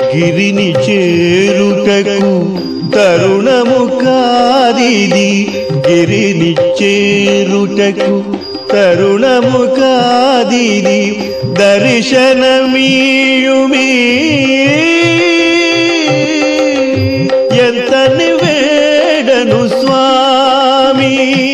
గిరిని చేరుటకు తరుణము కాదిది గిరిని చేరుటకు తరుణము కాదిది దర్శనమీయుమీ ఎంత నివేడను స్వామి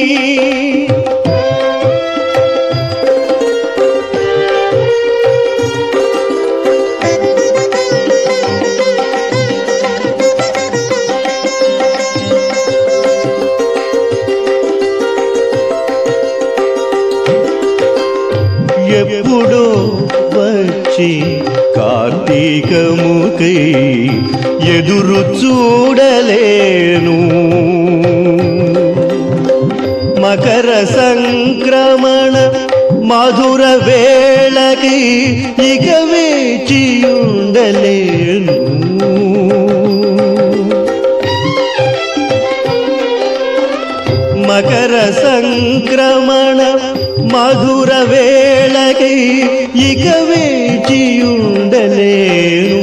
ఎప్పుడో వచ్చి కార్తీకముకై ఎదురు చూడలేను మకర సంక్రమణ మధుర వేళకి ఇక వేచియుండలేను మకర సంక్రమణ మధుర వేళకి ఇక వేచియుండలేను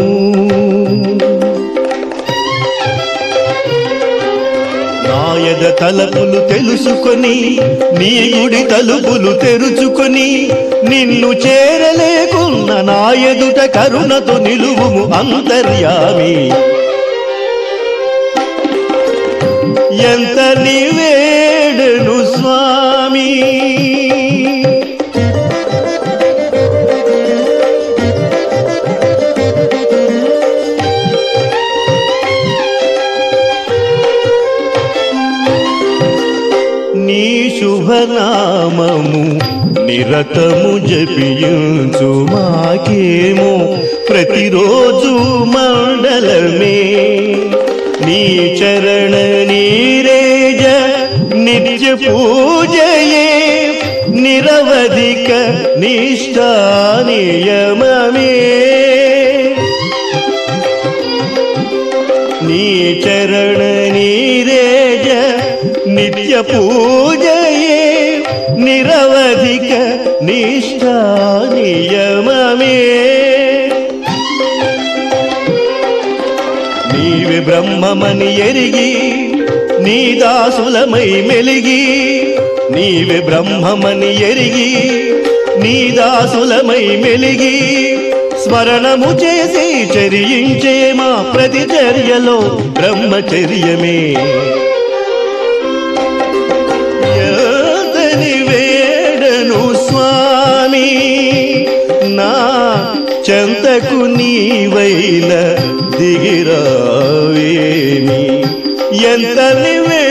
నాయద తలపులు తెలుసుకొని నీ గుడి తలుపులు తెరుచుకొని నిన్ను చేరలేకున్న నాయదుట కరుణతో నిలువుము అంతర్యామి ఎంత నివేడను స్వామి నీ శుభనామము నిరతము జపించు మాకేమో ప్రతిరోజు మండలమే నీ చరణ నీరేజ నిత్య పూజయే నిరవధిక నిష్ఠా నియమమే నీ చరణ నీరేజ నిత్య పూజయే నిరవధిక నిష్ఠా నియమమే నీవి బ్రహ్మమని ఎరిగి నీ దాసులమై మెలిగి నీవి బ్రహ్మమని ఎరిగి నీ దాసులమై మెలిగి స్మరణము చేసి చరించే మా ప్రతిచర్యలో బ్రహ్మచర్యమే ఎంతని వేడను స్వామి నా చెంతకు నీవైన దిగిరావేమి ఎంత నివే